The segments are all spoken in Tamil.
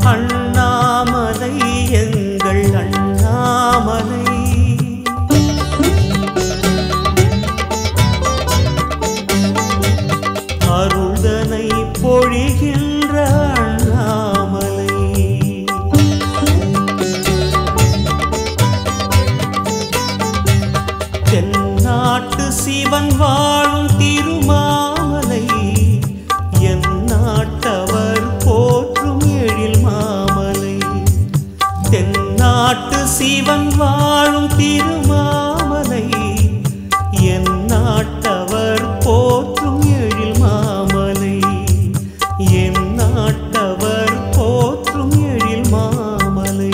அண்ணாமலை எங்கள் அண்ணாமலை அருள்தனை பொழிகின்ற அண்ணாமலை தென்னாட்டு சிவன் வாழும் திருமாமலை என் நாட்டவர் போற்றும் எழில் மாமலை தென்னாட்டு சிவன் வாழும் திருமாமலை என் நாட்டவர் போற்றும் எழில் மாமலை என் நாட்டவர் போற்றும் எழில் மாமலை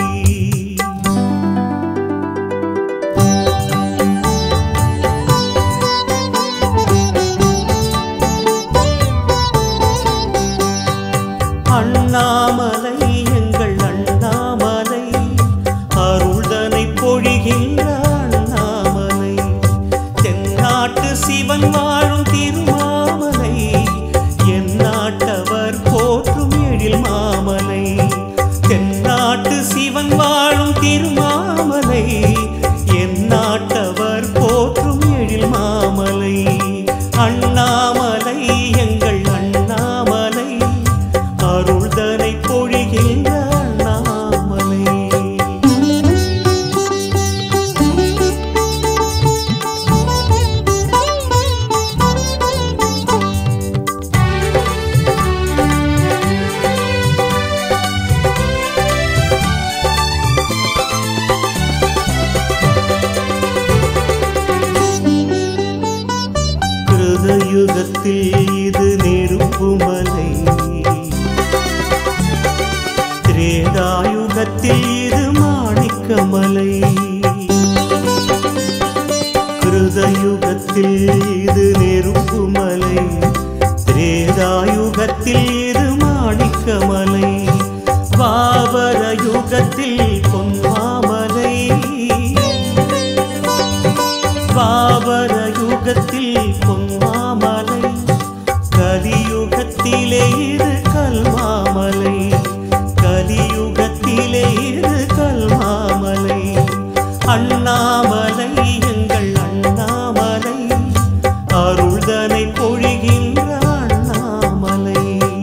அண்ணாமலை எங்கள் அண்ணாமலை அருள்தனை பொழிகின்ற அண்ணாமலை தென்னாட்டு சிவன் வாழும் திருமாமலை என் நாட்டவர் போற்றும் எழில் மாமலை தென்னாட்டு சிவன் வாழும் திருமாமலை என் நாட்டவர் போற்றும் எழில் மாமலை அண்ணாமலை எங்கள் அண்ணாமலை அருள்தனை பொழிகின்ற அண்ணாமலை கிருதயுகத்தில் இது நெருப்புமலை திரேதாயுகத்தில் இது மாணிக்கமலை கிருதயுகத்தில் இது நெருப்புமலை திரேதாயுகத்தில் இது மாணிக்கமலை பாபர யுகத்தில் பொன்மாமலை பாபர யுகத்தில் பொன்மாமலை கலியுகத்திலே இது கல்மாமலை கலியுகத்திலே இது கல்மாமலை அண்ணாமலை எங்கள் அண்ணாமலை அருள்தனை பொழிகின்ற அண்ணாமலை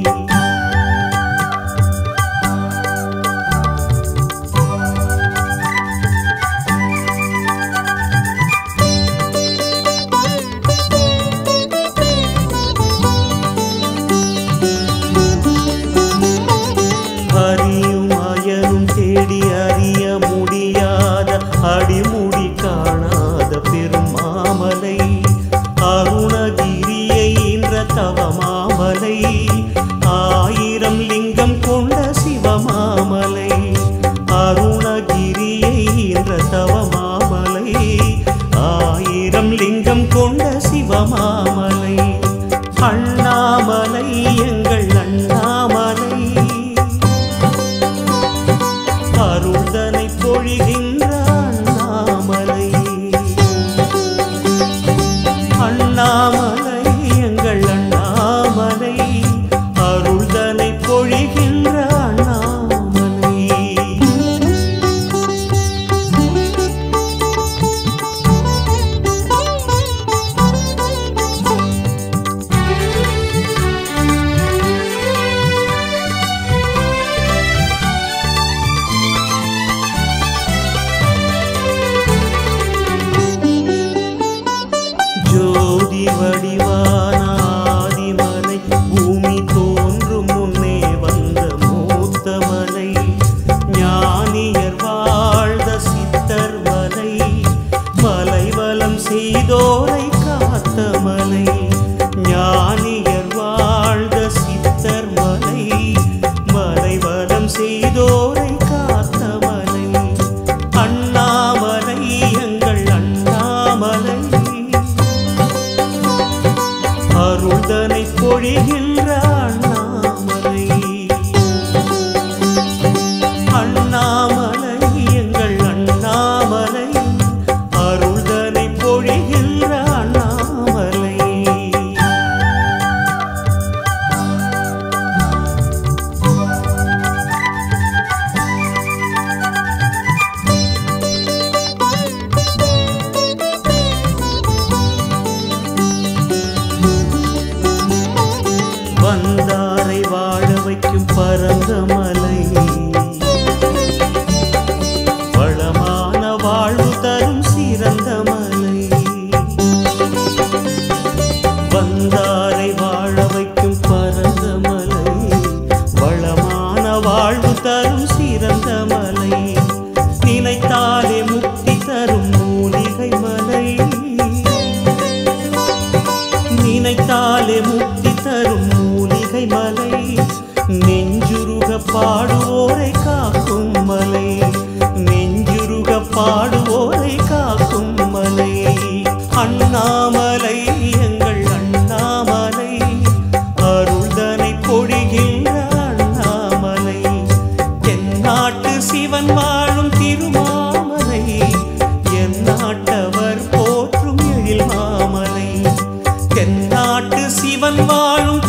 ஹரியும் அயனும் தேடி அறிய முடியாத அடிமுடி காணாத பெருமாமலை அருணகிரியை இன்ற தவமாமலை ஆயிரம் லிங்கம் கொண்ட சிவமாமலை அருணகிரியை இன்ற தவமாமலை ஆயிரம் லிங்கம் கொண்ட சிவமாமலை அண்ணாமலை எங்கள் அண்ணாமலை அருள்தனை பொழிகின்ற அண்ணாமலை அண்ணாமலை எங்கள் அண்ணாமலை அருள்தனை பொழிகின்ற அண்ணாமலை வாழ்வு தரும் சிறந்த மலை நினைத்தாலே முக்தி தரும் மூலிகை மலை நினைத்தாலே முக்தி தரும் மூலிகை மலை நெஞ்சுருக பாடுவோரை காக்கும் மலை நெஞ்சுருக பாடுவோரை காக்கும் மலை அண்ணாமலை எங்கள் அண்ணாமலை அருள்தனை பொழிகின்ற அண்ணாமலை தென்னாட்டு சிவன் வாழும் திருமாமலை என் நாட்டவர் போற்றும் எழில் மாமலை தென்னாட்டு சிவன் வாழும்